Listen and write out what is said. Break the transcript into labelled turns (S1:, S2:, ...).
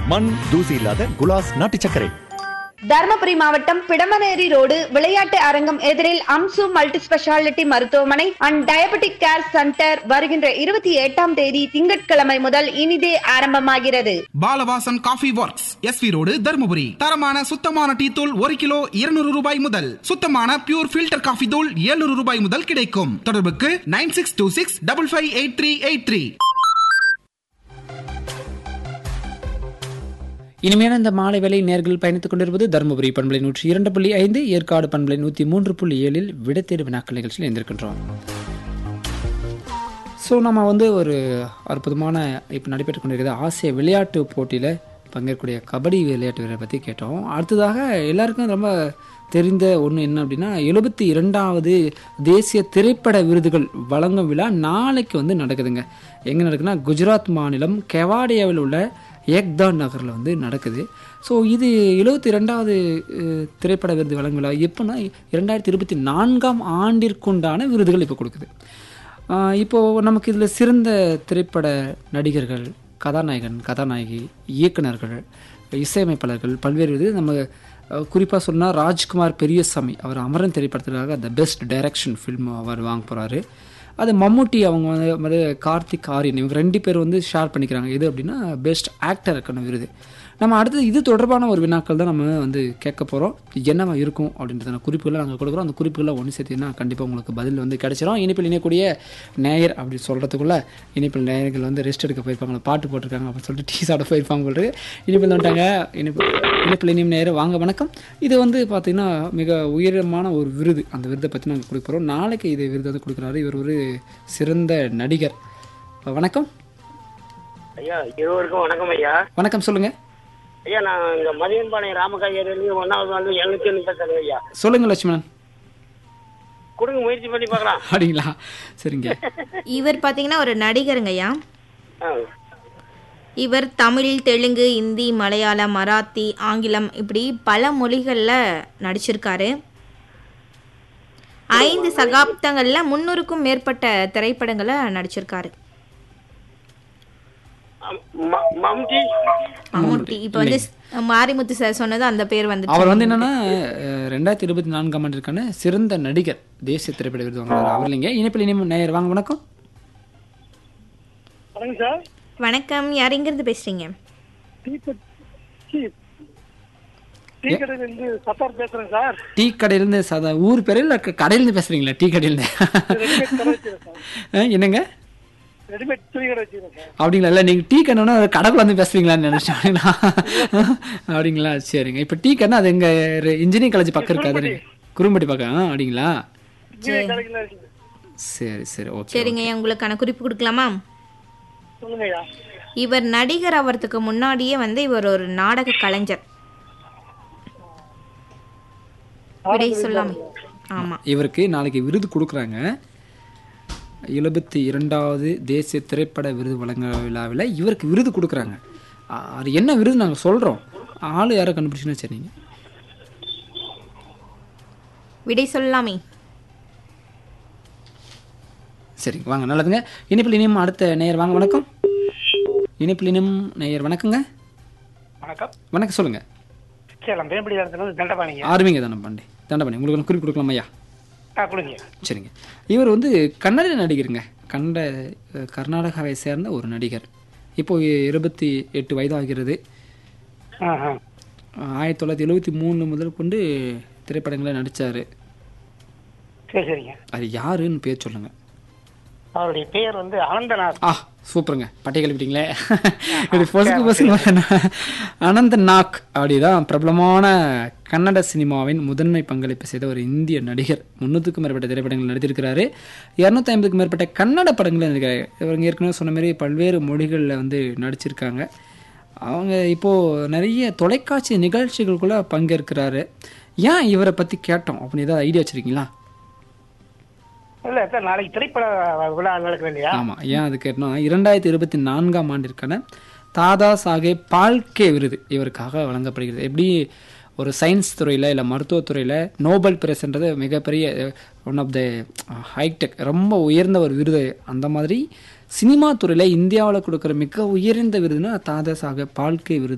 S1: மண் தூசி இல்லாத குலாஸ் நாட்டு சர்க்கரை
S2: தருமபுரி மாவட்டம் பிடமனேரி ரோடு விளையாட்டு அரங்கம் எதிரில் அம்சு மல்டி ஸ்பெஷாலிட்டி மருத்துவமனை அண்ட் டயபெட்டிக் கேர் சென்டர் வருகின்ற இருபத்தி எட்டாம் தேதி திங்கட்கிழமை முதல் இனிதே ஆரம்பமாகிறது
S3: Balavasan coffee works S V road Dharmapuri தரமான சுத்தமான டீ தூள் ஒரு கிலோ இருநூறு ரூபாய் முதல் சுத்தமான பியூர் ஃபில்டர் காஃபி தூள் 700 ரூபாய் முதல் கிடைக்கும் தொடர்புக்கு nine six two six double five eight three eight three
S4: இனிமையான இந்த மாலை வேலை நேர்கள் பயணித்துக் கொண்டிருப்பது தருமபுரி பண்பலை நூற்றி இரண்டு புள்ளி ஐந்து ஏற்காடு பண்பலை நூற்றி மூன்று புள்ளி ஏழில் விடைத்தேர்வு வினாக்கள் நிகழ்ச்சியில் இருந்திருக்கின்றோம் ஸோ நம்ம வந்து ஒரு அற்புதமான இப்போ நடைபெற்று கொண்டிருக்கிற ஆசிய விளையாட்டு போட்டியில் பங்கேற்கக்கூடிய கபடி விளையாட்டு வீரரை பற்றி கேட்டோம் அடுத்ததாக எல்லாருக்கும் ரொம்ப தெரிந்த ஒன்று என்ன அப்படின்னா எழுபத்தி இரண்டாவது தேசிய திரைப்பட விருதுகள் வழங்கும் விழா நாளைக்கு வந்து நடக்குதுங்க எங்கே நடக்குதுன்னா குஜராத் மாநிலம் கெவாடியாவில் உள்ள ஏக்தா நகரில் வந்து நடக்குது ஸோ இது எழுபத்தி ரெண்டாவது திரைப்பட விருது வழங்கும் விழா எப்போன்னா இரண்டாயிரத்தி இருபத்தி நான்காம் ஆண்டிற்குண்டான விருதுகள் இப்போ கொடுக்குது ஆஹ் இப்போ நமக்கு இதில் சிறந்த திரைப்பட நடிகர்கள் கதாநாயகன் கதாநாயகி இயக்குனர்கள் இசையமைப்பாளர்கள் பல்வேறு இது நம்ம குறிப்பாக சொன்னால் ராஜ்குமார் பெரியசாமி அவர் அமரன் திரைப்படத்திற்காக த பெஸ்ட் டைரக்ஷன் ஃபில்ம் அவர் வாங்க போகிறாரு அது மம்முட்டி அவங்க வந்து வந்து கார்த்திக் ஆரியன் இவங்க ரெண்டு பேர் வந்து ஷேர் பண்ணிக்கிறாங்க எது அப்படின்னா பெஸ்ட் ஆக்டருக்கான விருது நம்ம அடுத்தது இது தொடர்பான ஒரு வினாக்கள் தான் நம்ம வந்து கேட்க போகிறோம் என்னவா இருக்கும் அப்படின்றத குறிப்புகளை நாங்கள் கொடுக்குறோம் அந்த குறிப்புகளை ஒன்று சேர்த்தீங்கன்னா கண்டிப்பாக உங்களுக்கு பதில் வந்து கிடைச்சிரும் இனிப்பில் இணையக்கூடிய நேயர் அப்படி சொல்கிறதுக்குள்ள இனிப்பில் நேயர்கள் வந்து ரெஸ்ட் எடுக்க போயிருப்பாங்க பாட்டு போட்டிருக்காங்க அப்படின்னு சொல்லிட்டு டீ சாப்பிட போயிருப்பாங்க போல இருக்கு இனிப்பில் வந்துட்டாங்க இனிப்பு இனிப்பில் இனியும் நேயர் வாங்க வணக்கம் இது வந்து பார்த்திங்கன்னா மிக உயரமான ஒரு விருது அந்த விருதை பற்றி நாங்கள் கொடுக்குறோம் நாளைக்கு இது விருது வந்து கொடுக்குறாரு இவர் ஒரு சிறந்த நடிகர் வணக்கம்
S5: ஐயா இருவருக்கும் வணக்கம் ஐயா
S4: வணக்கம் சொல்லுங்கள்
S5: ஐயா நான் இங்க மதியன்பாளையம் ராமக்காய் ஏரியிலேருந்து ஒன்னாவது வந்து எழுநூத்தி முப்பத்தி ஐயா
S4: சொல்லுங்க லட்சுமணன்
S5: கொடுங்க முயற்சி பண்ணி பார்க்கலாம்
S4: அப்படிங்களா சரிங்க
S6: இவர் பார்த்தீங்கன்னா ஒரு நடிகருங்கய்யா
S5: ஆ.
S6: இவர் தமிழ் தெலுங்கு இந்தி மலையாளம் மராத்தி ஆங்கிலம் இப்படி பல மொழிகளில் நடிச்சிருக்காரு ஐந்து சகாப்தங்களில் முன்னூறுக்கும் மேற்பட்ட திரைப்படங்களை நடிச்சிருக்காரு
S5: ம- மம்டி
S6: மம்முட்டி இப்போ வந்து மாரிமுத்து சார் சொன்னது அந்த பேர் வந்து
S4: அவர் வந்து என்னன்னா அஹ், ரெண்டாயிரத்தி இருபத்தி நான்காம் ஆண்டிற்கான சிறந்த நடிகர் தேசிய திரைப்பட விருது வாங்குறாரு அவர் இல்லைங்க இணைப்பில் இனிமே நேயர் வாங்க வணக்கம்
S5: வணக்கம் சார்
S6: வணக்கம் யார் எங்கேருந்து பேசுறீங்க
S5: டீ கடையில இருந்து சத்தார் பேசுறேன் சார்
S4: டீ கடையிலேருந்து சாதா ஊர் பேர் இல்லை கடையிலேருந்து பேசுறீங்களா டீ கடையிலேருந்து
S5: ரெடிமேட் கடை வச்சிருக்கேன் சார்
S4: அஹ், என்னங்க
S5: ரெடிமேட் துணி கடை வச்சிருக்கேன் சார்
S4: அப்படிங்களா இல்லை நீங்கள் டீ கடைனா கடைக்குள்ள வந்து பேசுறீங்களான்னு நினைச்சேன் அப்படிங்களா சரிங்க இப்போ டீ கடைனா அது எங்கள் இன்ஜினியரிங் காலேஜ் பக்கம் இருக்காது குறும்பட்டி பக்கம் ஆ, அப்படிங்களா
S5: இன்ஜினியர் கடைக்குள்ள இருக்குது
S4: சரி சரி ஓகே
S6: சரிங்க உங்களுக்கான குறிப்பு கொடுக்கலாமா
S5: சொல்லுங்க ஐயா
S6: இவர் நடிகர் ஆவறதுக்கு முன்னாடியே வந்து இவர் ஒரு நாடக கலைஞர் விடை சொல்லாமே ஆமா
S4: இவருக்கு நாளைக்கு விருது கொடுக்குறாங்க எழுபத்தி இரண்டாவது தேசிய திரைப்பட விருது வழங்க விழாவில் இவருக்கு விருது கொடுக்குறாங்க அ- அது என்ன விருது நாங்கள் சொல்கிறோம் ஆள் யாரை கண்டுபிடிச்சுன்னா சரிங்க
S6: விடை சொல்லாமே
S4: சரிங்க வாங்க நல்லதுங்க இனிப்பில் இனியும் அடுத்த நேயர் வாங்க வணக்கம் இனிப்பில் இனியும் நேயர் வணக்கங்க
S5: வணக்கம்
S4: வணக்கம் சொல்லுங்கள்
S5: சேலம் வேம்படி இடத்துல தண்டபாணிங்க
S4: ஆர்மிங்க தானே பாண்டி தண்டபாணி உங்களுக்கு குறிப்பு கொடுக்கலாமா ஐயா
S5: ஆ கொடுங்க
S4: சரிங்க இவர் வந்து கன்னட நடிகருங்க கன்னட அஹ், கர்நாடகாவை சேர்ந்த ஒரு நடிகர் இப்போ இருபத்தி எட்டு வயது ஆகிறது
S5: ஆ ஆ
S4: அஹ், ஆயிரத்தி தொள்ளாயிரத்தி எழுபத்தி மூணு முதல் கொண்டு திரைப்படங்களில் நடித்தார்
S5: சரி சரிங்க
S4: அது யாருன்னு பேர் சொல்லுங்க
S5: அவருடைய பெயர் வந்து அனந்தநாத்
S4: ஆ சூப்பருங்க பட்டை கிளப்பிட்டீங்களே இப்படி பொசுக்கு பொசுக்கு அனந்த நாக் அப்படிதான் பிரபலமான கன்னட சினிமாவின் முதன்மை பங்களிப்பு செய்த ஒரு இந்திய நடிகர் முந்நூற்றுக்கும் மேற்பட்ட திரைப்படங்கள் நடித்திருக்கிறாரு இரநூத்தி ஐம்பதுக்கும் மேற்பட்ட கன்னட படங்களில் நடிக்கிறாரு இவங்க ஏற்கனவே சொன்ன மாதிரி பல்வேறு மொழிகளில் வந்து நடிச்சிருக்காங்க அவங்க இப்போது நிறைய தொலைக்காட்சி நிகழ்ச்சிகளுக்குள்ளே பங்கேற்கிறாரு ஏன் இவரை பற்றி கேட்டோம் அப்படின்னு ஏதாவது ஐடியா வச்சுருக்கீங்களா
S5: இல்ல சார் நாளைக்கு திரைப்பட விழா நடக்குது இல்லையா
S4: ஆமாம் ஏன் அது கேட்டோம்னா இரண்டாயிரத்தி இருபத்தி நான்காம் ஆண்டிற்கான தாதா சாஹேப் பால்கே விருது இவருக்காக வழங்கப்படுகிறது எப்படி ஒரு சயின்ஸ் துறையில் இல்லை மருத்துவத்துறையில் நோபல் பிரைஸ்ன்றது மிகப்பெரிய ஒன் ஆஃப் த ஹைடெக் ரொம்ப உயர்ந்த ஒரு விருது அந்த மாதிரி சினிமா துறையில் இந்தியாவில் கொடுக்குற மிக உயர்ந்த விருதுன்னா தாதா சாஹேப் பால்கே விருது